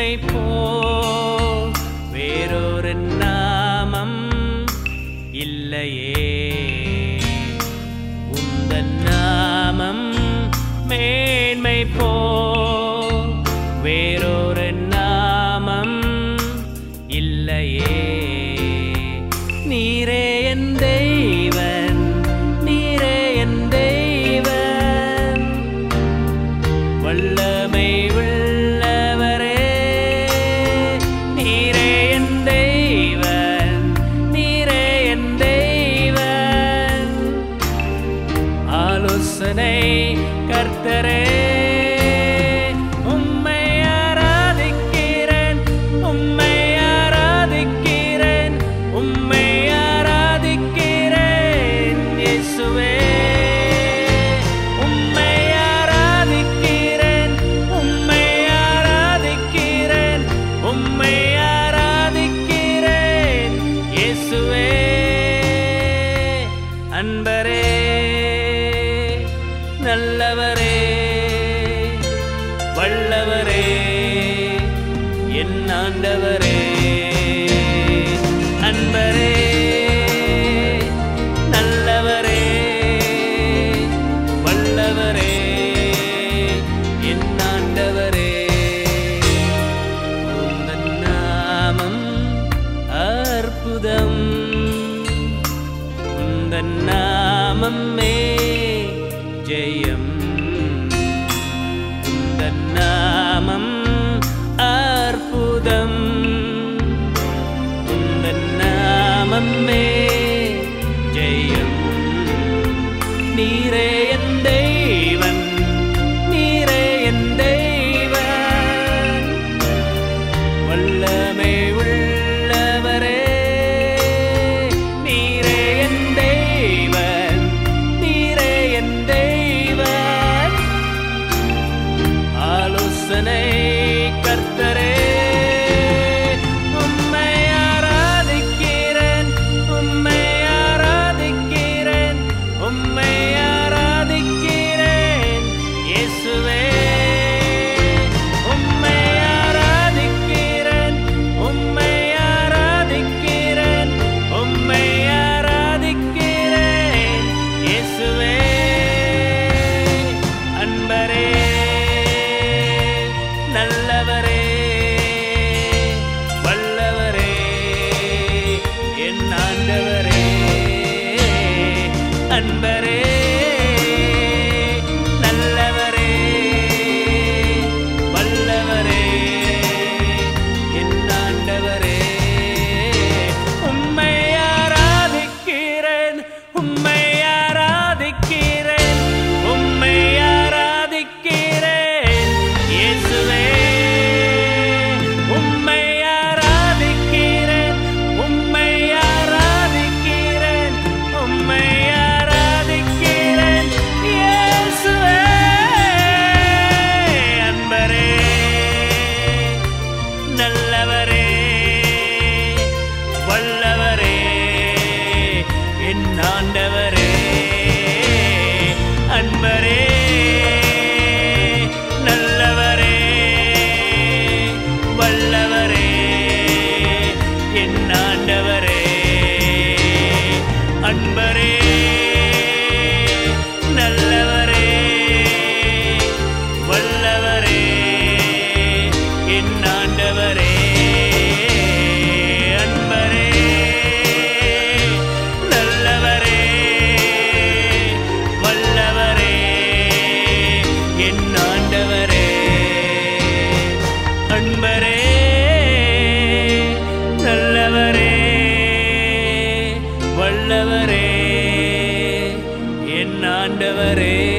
மேன்மை போ வேறொரு நாமம் இல்லையே உந்தன் நாமம் மேன்மை போ வேறொரு நாமம் இல்லையே நீரே என் தெய்வன் நீரே என் தெய்வன் வல்லமை உள்ளவரே நீரே என் தெய்வன் நீரே என் தெய்வன் ஆலோசனை கர்த்தரே உம்மை ஆராதிக்கிறேன் உம்மை ஆராதிக்கிறேன் உம்மை ஆராதிக்கிறேன் இயேசுவே உம்மை ஆராதிக்கிறேன் உம்மை ஆராதிக்கிறேன் உம்மை ஆராதிக்கிறேன் இயேசுவே அன்பரே நல்லவரே வல்லவரே என் ஆண்டவரே அன்பரே நல்லவரே வல்லவரே என் ஆண்டவரே உந்தன் நாமம் அற்புதம் உந்தன் நாமமே ஜெயம் உந்தன் நாமம் அற்புதம் உந்தன் நாமமே ஜெயம் நீரே என் தெய்வன் நீரே என் தெய்வன் வல்லமை உள்ளவரே நீரே என் தெய்வன் நீரே என் தெய்வன் ஆலோசனை கர்த்தரே உம்மை ஆராதிக்கிறேன் உம்மை ஆராதிக்கிறேன் உம்மை ஆராதிக்கிறேன் இயேசுவே உம்மை ஆராதிக்கிறேன் உம்மை ஆராதிக்கிறேன் உம்மை ஆராதிக்கிறேன் இயேசுவே அன்பரே நல்லவரே வல்லவரே என் ஆண்டவரே அன்பரே நல்லவரே வல்லவரே என் ஆண்டவரே உம்மை ஆராதிக்கிறேன் உம்மை ஆராதிக்கிறேன் உம்மை ஆராதிக்கிறேன் இயேசுவே உம்மை ஆராதிக்கிறேன் உம்மை ஆராதிக்கிறேன் உம்மை ஆராதிக்கிறேன் இயேசுவே அன்பரே நல்லவரே வல்லவரே என் ஆண்டவரே அன்பரே நல்லவரே வல்லவரே என் ஆண்டவரே அன்பரே நல்லவரே வல்லவரே என் ஆண்டவரே அன்பரே நல்லவரே வல்லவரே என் ஆண்டவரே அன்பரே நல்லவரே வல்லவரே என் ஆண்டவரே